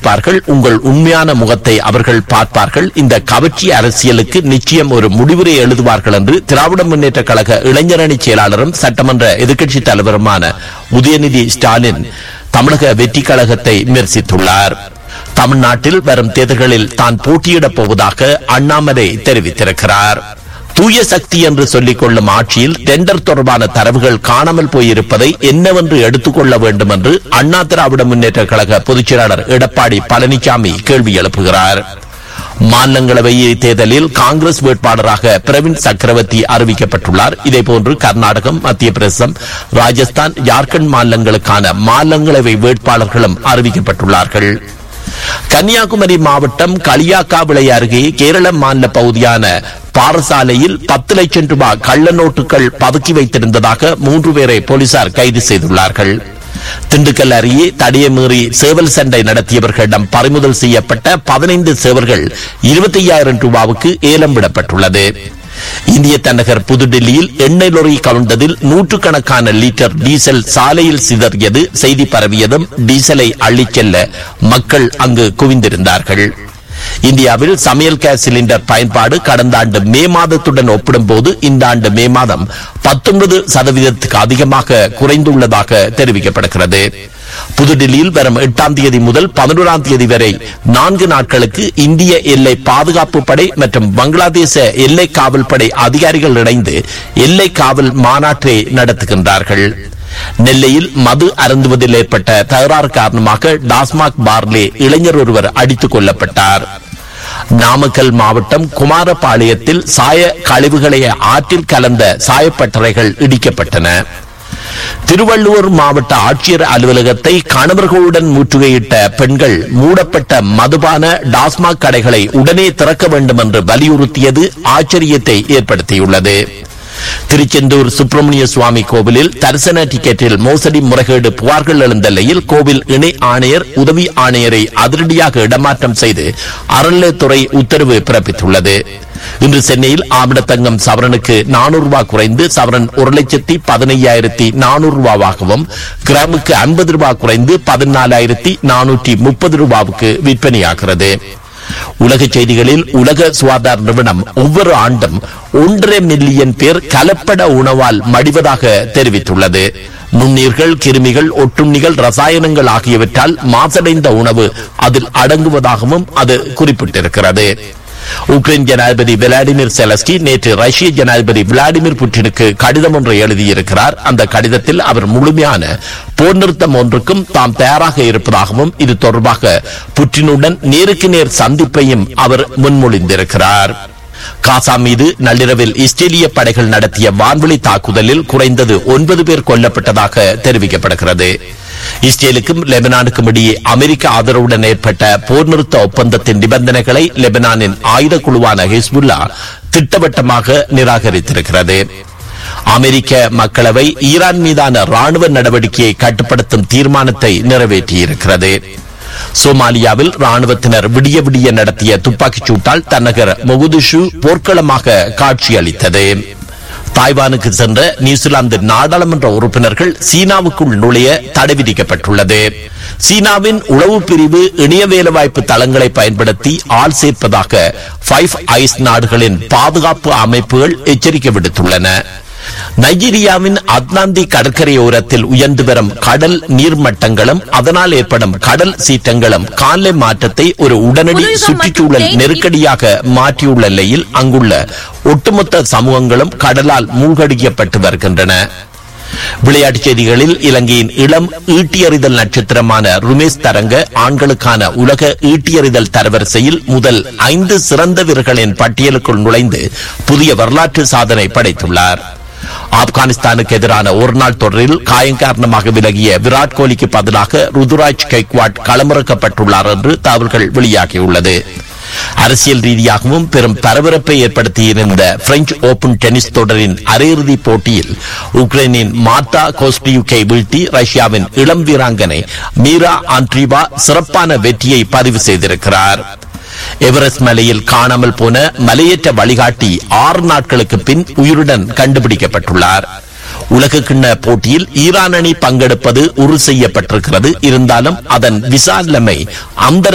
கேட்பார்கள் உங்கள் உண்மையான முகத்தை அவர்கள் பார்ப்பார்கள் இந்த கவர்ச்சி அரசியலுக்கு நிச்சயம் ஒரு முடிவுரை எழுதுவார்கள் என்று திராவிட முன்னேற்ற கழக இளைஞரணி செயலாளரும் சட்டமன்ற எதிர்க்கட்சி தலைவருமான உதயநிதி ஸ்டாலின் தமிழக வெற்றி கழகத்தை விமர்சித்துள்ளார் தமிழ்நாட்டில் வரும் தேர்தல்களில் தான் போட்டியிடப் போவதாக அண்ணாமலை தெரிவித்திருக்கிறார் தூய சக்தி என்று சொல்லிக் கொள்ளும் ஆட்சியில் டெண்டர் தொடர்பான தரவுகள் காணாமல் போயிருப்பதை என்னவென்று எடுத்துக்கொள்ள வேண்டும் என்று அண்ணா திராவிட முன்னேற்ற கழக பொதுச் செயலாளர் எடப்பாடி பழனிசாமி கேள்வி எழுப்புகிறார் மாநிலங்களவை தேர்தலில் காங்கிரஸ் வேட்பாளராக பிரவீன் சக்கரவர்த்தி அறிவிக்கப்பட்டுள்ளார் இதேபோன்று கர்நாடகம் மத்திய பிரதேசம் ராஜஸ்தான் ஜார்க்கண்ட் மாநிலங்களுக்கான மாநிலங்களவை வேட்பாளர்களும் அறிவிக்கப்பட்டுள்ளார்கள் கன்னியாகுமரி மாவட்டம் களியாக்காவிளை அருகே கேரள மாநில பகுதியான பாரசாலையில் பத்து லட்சம் ரூபாய் கள்ள நோட்டுகள் பதுக்கி வைத்திருந்ததாக மூன்று பேரை போலீசார் கைது செய்துள்ளார்கள் திண்டுக்கல் அருகே தடியை மீறி சேவல் சண்டை நடத்தியவர்களிடம் பறிமுதல் செய்யப்பட்ட பதினைந்து சேவல்கள் இருபத்தி ஐயாயிரம் ரூபாவுக்கு ஏலம் விடப்பட்டுள்ளது இந்திய தலைநகர் புதுடில்லியில் எண்ணெய் லொரி கவிழ்ந்ததில் நூற்றுக்கணக்கான லிட்டர் டீசல் சாலையில் சிதறியது செய்தி பரவியதும் டீசலை அள்ளிச் செல்ல மக்கள் அங்கு குவிந்திருந்தார்கள் இந்தியாவில் சமையல் கேஸ் சிலிண்டர் பயன்பாடு கடந்த ஆண்டு மே மாதத்துடன் ஒப்பிடும்போது இந்த ஆண்டு மே மாதம் பத்தொன்பது சதவீதத்துக்கு அதிகமாக குறைந்துள்ளதாக தெரிவிக்கப்படுகிறது புதுடில்லியில் வரும் எட்டாம் தேதி முதல் பதினோராம் தேதி வரை நான்கு நாட்களுக்கு இந்திய எல்லை பாதுகாப்பு படை மற்றும் வங்களாதேச எல்லை காவல் படை அதிகாரிகள் இணைந்து எல்லை காவல் மாநாட்டை நடத்துகின்றார்கள் நெல்லையில் மது அருந்துவதில் ஏற்பட்ட தகராறு காரணமாக டாஸ்மாக் பார்லே இளைஞர் ஒருவர் அடித்துக் கொல்லப்பட்டார் நாமக்கல் மாவட்டம் குமாரபாளையத்தில் சாய கழிவுகளை ஆற்றில் கலந்த சாயப்பட்டறைகள் இடிக்கப்பட்டன திருவள்ளூர் மாவட்ட ஆட்சியர் அலுவலகத்தை கணவர்களுடன் முற்றுகையிட்ட பெண்கள் மூடப்பட்ட மதுபான டாஸ்மாக் கடைகளை உடனே திறக்க வேண்டும் என்று வலியுறுத்தியது ஆச்சரியத்தை ஏற்படுத்தியுள்ளது திருச்செந்தூர் சுப்பிரமணிய சுவாமி கோவிலில் தரிசன டிக்கெட்டில் மோசடி முறைகேடு புகார்கள் எழுந்த நிலையில் கோவில் இணை ஆணையர் உதவி ஆணையரை அதிரடியாக இடமாற்றம் செய்து அறநிலைத்துறை உத்தரவு பிறப்பித்துள்ளது இன்று சென்னையில் ஆமிடத்தங்கம் சவரனுக்கு நானூறு ரூபாய் குறைந்து சவரன் ஒரு லட்சத்தி பதினையாயிரத்தி நானூறு ரூபாவாகவும் கிராமுக்கு ஐம்பது ரூபாய் குறைந்து பதினாலாயிரத்தி நானூற்றி முப்பது ரூபாவுக்கு விற்பனையாகிறது உலக செய்திகளில் உலக சுகாதார நிறுவனம் ஒவ்வொரு ஆண்டும் ஒன்றரை மில்லியன் பேர் கலப்பட உணவால் மடிவதாக தெரிவித்துள்ளது நுண்ணீர்கள் கிருமிகள் ஒட்டுண்ணிகள் ரசாயனங்கள் ஆகியவற்றால் மாசடைந்த உணவு அதில் அடங்குவதாகவும் அது குறிப்பிட்டிருக்கிறது உக்ரைன் ஜனாதிபதி விளாடிமிர் செலஸ்கி நேற்று ரஷ்ய ஜனாதிபதி விளாடிமிர் புட்டினுக்கு கடிதம் ஒன்றை எழுதியிருக்கிறார் அந்த கடிதத்தில் அவர் முழுமையான போர் நிறுத்தம் ஒன்றுக்கும் தாம் தயாராக இருப்பதாகவும் இது தொடர்பாக புட்டினுடன் நேருக்கு நேர் சந்திப்பையும் அவர் முன்மொழிந்திருக்கிறார் காசா மீது நள்ளிரவில் இஸ்ரேலிய படைகள் நடத்திய வான்வெளி தாக்குதலில் குறைந்தது ஒன்பது பேர் கொல்லப்பட்டதாக தெரிவிக்கப்படுகிறது இஸ்ரேலுக்கும் லெபனானுக்கும் இடையே அமெரிக்க ஆதரவுடன் ஏற்பட்ட போர் நிறுத்த ஒப்பந்தத்தின் நிபந்தனைகளை லெபனானின் ஆயுத குழுவான ஹிஸ்புல்லா திட்டவட்டமாக நிராகரித்திருக்கிறது அமெரிக்க மக்களவை ஈரான் மீதான ராணுவ நடவடிக்கையை கட்டுப்படுத்தும் தீர்மானத்தை நிறைவேற்றியிருக்கிறது சோமாலியாவில் ராணுவத்தினர் விடிய விடிய நடத்திய துப்பாக்கிச் சூட்டால் தன்னகர் மொகுதிஷு போர்க்களமாக காட்சியளித்தது தாய்வானுக்கு சென்ற நியூசிலாந்து நாடாளுமன்ற உறுப்பினர்கள் சீனாவுக்குள் நுழைய தடை விதிக்கப்பட்டுள்ளது சீனாவின் உளவு பிரிவு இணைய வேலைவாய்ப்பு தளங்களை பயன்படுத்தி ஆள் சேர்ப்பதாக ஃபைவ் ஐஸ் நாடுகளின் பாதுகாப்பு அமைப்புகள் எச்சரிக்கை விடுத்துள்ளன நைஜீரியாவின் அட்லாந்தி கடற்கரையோரத்தில் உயர்ந்து வரும் கடல் நீர்மட்டங்களும் அதனால் ஏற்படும் கடல் சீற்றங்களும் காலை மாற்றத்தை ஒரு உடனடி புதுயுகம் சுற்றுச்சூழல் மற்றும் நெருக்கடியாக மாற்றியுள்ள நிலையில் அங்குள்ள ஒட்டுமொத்த சமூகங்களும் கடலால் மூழ்கடிக்கப்பட்டு வருகின்றன விளையாட்டுச் செய்திகளில் இலங்கையின் இளம் ஈட்டியறிதல் நட்சத்திரமான ருமேஷ் தரங்க ஆண்களுக்கான உலக ஈட்டியறிதல் தரவரிசையில் முதல் ஐந்து சிறந்த வீரர்களின் பட்டியலுக்குள் நுழைந்து புதிய வரலாற்று சாதனை படைத்துள்ளார் ஆப்கானிஸ்தானுக்கு எதிரான ஒருநாள் தொடரில் காயம் காரணமாக விலகிய விராட் கோலிக்கு பதிலாக ருதுராஜ் கைக்வாட் களமிறக்கப்பட்டுள்ளார் என்று தகவல்கள் வெளியாகியுள்ளது அரசியல் ரீதியாகவும் பெரும் பரபரப்பை ஏற்படுத்தியிருந்த பிரெஞ்சு ஓபன் டென்னிஸ் தொடரின் அரையிறுதிப் போட்டியில் உக்ரைனின் மார்டா கோஸ்டியுக்கை வீழ்த்தி ரஷ்யாவின் இளம் வீராங்கனை மீரா ஆண்ட்ரீவா சிறப்பான வெற்றியை பதிவு செய்திருக்கிறார் எவரெஸ்ட் மலையில் காணாமல் போன மலையேற்ற வழிகாட்டி ஆறு நாட்களுக்கு பின் உயிருடன் கண்டுபிடிக்கப்பட்டுள்ளார் உலக கிண்ண போட்டியில் ஈரான் அணி பங்கெடுப்பது உறுதி செய்யப்பட்டிருக்கிறது இருந்தாலும் அதன் விசா நிலைமை அந்த